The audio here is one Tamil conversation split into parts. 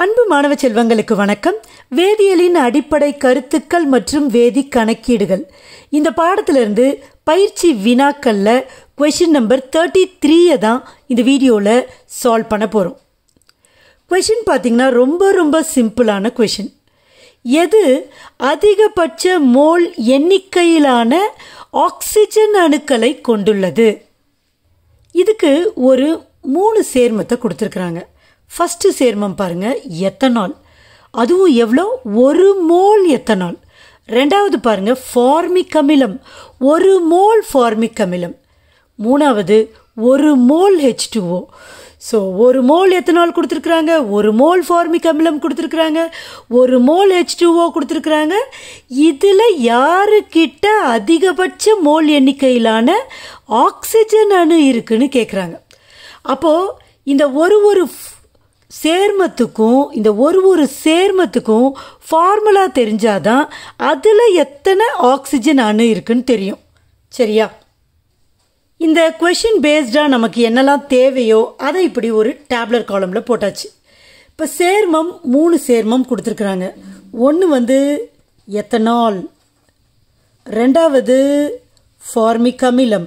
அன்பு மாணவ செல்வங்களுக்கு வணக்கம் வேதியியலின் அடிப்படை கருத்துக்கள் மற்றும் வேதி கணக்கீடுகள் இந்த பாடத்திலிருந்து பயிற்சி வினாக்கள்ல கொஷின் நம்பர் தேர்ட்டி த்ரீயை தான் இந்த வீடியோவில் சால்வ் பண்ண போகிறோம் கொஷின் பார்த்தீங்கன்னா ரொம்ப ரொம்ப சிம்பிளான கொஷின் எது அதிகபட்ச மோல் எண்ணிக்கையிலான ஆக்சிஜன் அணுக்களை கொண்டுள்ளது இதுக்கு ஒரு மூணு சேர்மத்தை கொடுத்துருக்குறாங்க ஃபஸ்ட்டு சேர்மம் பாருங்க எத்தனால் அதுவும் எவ்வளோ ஒரு மோல் எத்தனால் ரெண்டாவது பாருங்க ஃபார்மிக் அமிலம் ஒரு மோல் ஃபார்மிக் அமிலம் மூணாவது ஒரு மோல் ஹெச் டூஓ ஸோ ஒரு மோல் எத்தனால் கொடுத்துருக்குறாங்க ஒரு மோல் ஃபார்மிக் அமிலம் கொடுத்துருக்குறாங்க ஒரு மோல் ஹெச் டூஓ கொடுத்துருக்குறாங்க இதில் யாருக்கிட்ட அதிகபட்ச மோல் எண்ணிக்கையிலான ஆக்சிஜன் அணு இருக்குன்னு கேட்குறாங்க அப்போது இந்த ஒரு ஒரு சேர்மத்துக்கும் இந்த ஒரு ஒரு சேர்மத்துக்கும் ஃபார்முலா தெரிஞ்சாதான் அதில் எத்தனை ஆக்சிஜன் அணு இருக்குன்னு தெரியும் சரியா இந்த கொஷின் பேஸ்டாக நமக்கு என்னெல்லாம் தேவையோ அதை இப்படி ஒரு டேப்லர் காலமில் போட்டாச்சு இப்போ சேர்மம் மூணு சேர்மம் கொடுத்துருக்குறாங்க ஒன்று வந்து எத்தனால் ரெண்டாவது ஃபார்மிக் அமிலம்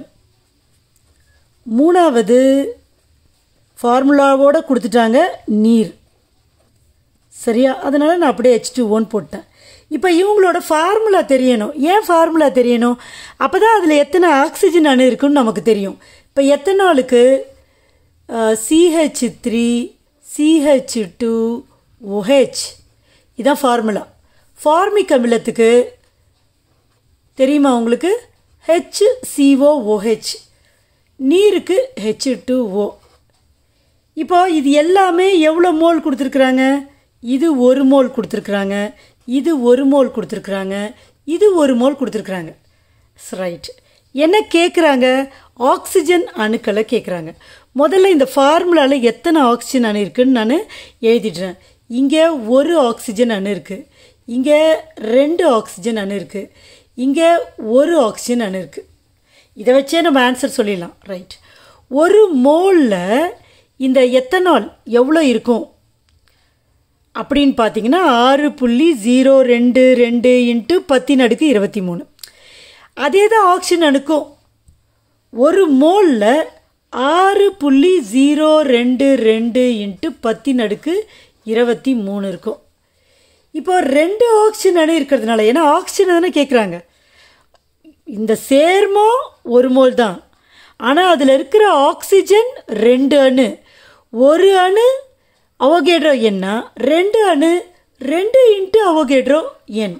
மூணாவது ஃபார்முலாவோடு கொடுத்துட்டாங்க நீர் சரியா அதனால் நான் அப்படியே ஹெச் டூ ஒன் போட்டேன் இப்போ இவங்களோட ஃபார்முலா தெரியணும் ஏன் ஃபார்முலா தெரியணும் அப்போ தான் அதில் எத்தனை ஆக்சிஜன் அணு இருக்குன்னு நமக்கு தெரியும் இப்போ எத்தனாலுக்கு CH three CH two OH இதான் ஃபார்முலா ஃபார்மிக் அமிலத்துக்கு தெரியுமா உங்களுக்கு ஹெச் சிஓ ஓஹெச் நீருக்கு ஹெச் டூ ஓ இப்போ இது எல்லாமே எவ்வளோ மோல் கொடுத்துருக்குறாங்க இது ஒரு மோல் கொடுத்துருக்குறாங்க இது ஒரு மோல் கொடுத்துருக்குறாங்க இது ஒரு மோல் கொடுத்துருக்குறாங்க ரைட் என்ன கேட்குறாங்க ஆக்சிஜன் அணுக்களை கேட்குறாங்க முதல்ல இந்த ஃபார்முலாவில் எத்தனை ஆக்சிஜன் அணு இருக்குன்னு நான் எழுதிடுறேன் இங்கே ஒரு ஆக்சிஜன் அணு இருக்குது இங்கே ரெண்டு ஆக்சிஜன் அணு இருக்குது இங்கே ஒரு ஆக்சிஜன் அணு இருக்குது இதை வச்சே நம்ம ஆன்சர் சொல்லிடலாம் ரைட் ஒரு மோலில் இந்த எத்தனால் எவ்வளோ இருக்கும் அப்படின்னு பார்த்தீங்கன்னா ஆறு புள்ளி ஜீரோ ரெண்டு ரெண்டு இன்ட்டு பத்தின் அடுக்கு இருபத்தி மூணு அதே தான் ஆக்சிஜன் அணுக்கும் ஒரு மோலில் ஆறு புள்ளி ஜீரோ ரெண்டு ரெண்டு இன்ட்டு பத்தின் அடுக்கு இருபத்தி மூணு இருக்கும் இப்போ ரெண்டு ஆக்சிஜன் அணு இருக்கிறதுனால ஏன்னா ஆக்சிஜன் தானே கேட்குறாங்க இந்த சேர்மம் ஒரு மோல் தான் ஆனால் அதில் இருக்கிற ஆக்சிஜன் ரெண்டு அணு ஒரு அணு அவகேட்ரோ என்னா ரெண்டு அணு ரெண்டு இன்ட்டு அவகேட்ரோ எண்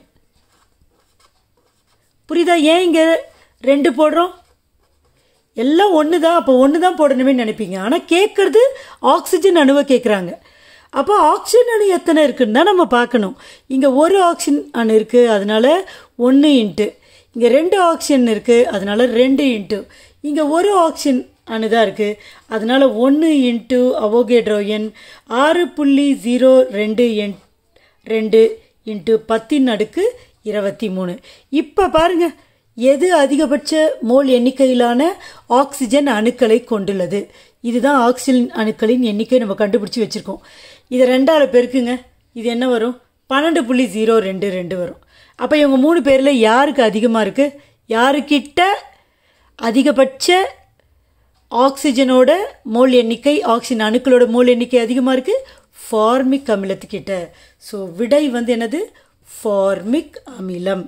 புரியுதா ஏன் இங்கே ரெண்டு போடுறோம் எல்லாம் ஒன்று தான் அப்போ ஒன்று தான் போடணுமே நினைப்பீங்க ஆனால் கேட்குறது ஆக்சிஜன் அணுவை கேட்குறாங்க அப்போ ஆக்சிஜன் அணு எத்தனை இருக்குன்னு தான் நம்ம பார்க்கணும் இங்கே ஒரு ஆக்சிஜன் அணு இருக்குது அதனால ஒன்று இன்ட்டு இங்கே ரெண்டு ஆக்சிஜன் இருக்குது அதனால ரெண்டு இன்ட்டு இங்கே ஒரு ஆக்சிஜன் அணு தான் இருக்குது அதனால் ஒன்று இன்ட்டு அவோகேட்ரோ எண் ஆறு புள்ளி ஜீரோ ரெண்டு எண் ரெண்டு இன்ட்டு பத்தின் அடுக்கு இருபத்தி மூணு இப்போ பாருங்கள் எது அதிகபட்ச மோல் எண்ணிக்கையிலான ஆக்சிஜன் அணுக்களை கொண்டுள்ளது இதுதான் ஆக்சிஜன் அணுக்களின் எண்ணிக்கை நம்ம கண்டுபிடிச்சி வச்சுருக்கோம் இதை ரெண்டாவது பெருக்குங்க இது என்ன வரும் பன்னெண்டு புள்ளி ஜீரோ ரெண்டு ரெண்டு வரும் அப்போ இவங்க மூணு பேரில் யாருக்கு அதிகமாக இருக்குது யாருக்கிட்ட அதிகபட்ச ஆக்சிஜனோட மோல் எண்ணிக்கை ஆக்சிஜன் அணுக்களோட மோல் எண்ணிக்கை அதிகமாக இருக்குது ஃபார்மிக் அமிலத்துக்கிட்ட ஸோ விடை வந்து என்னது ஃபார்மிக் அமிலம்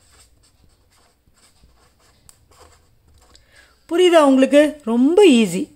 புரியுதா உங்களுக்கு ரொம்ப ஈஸி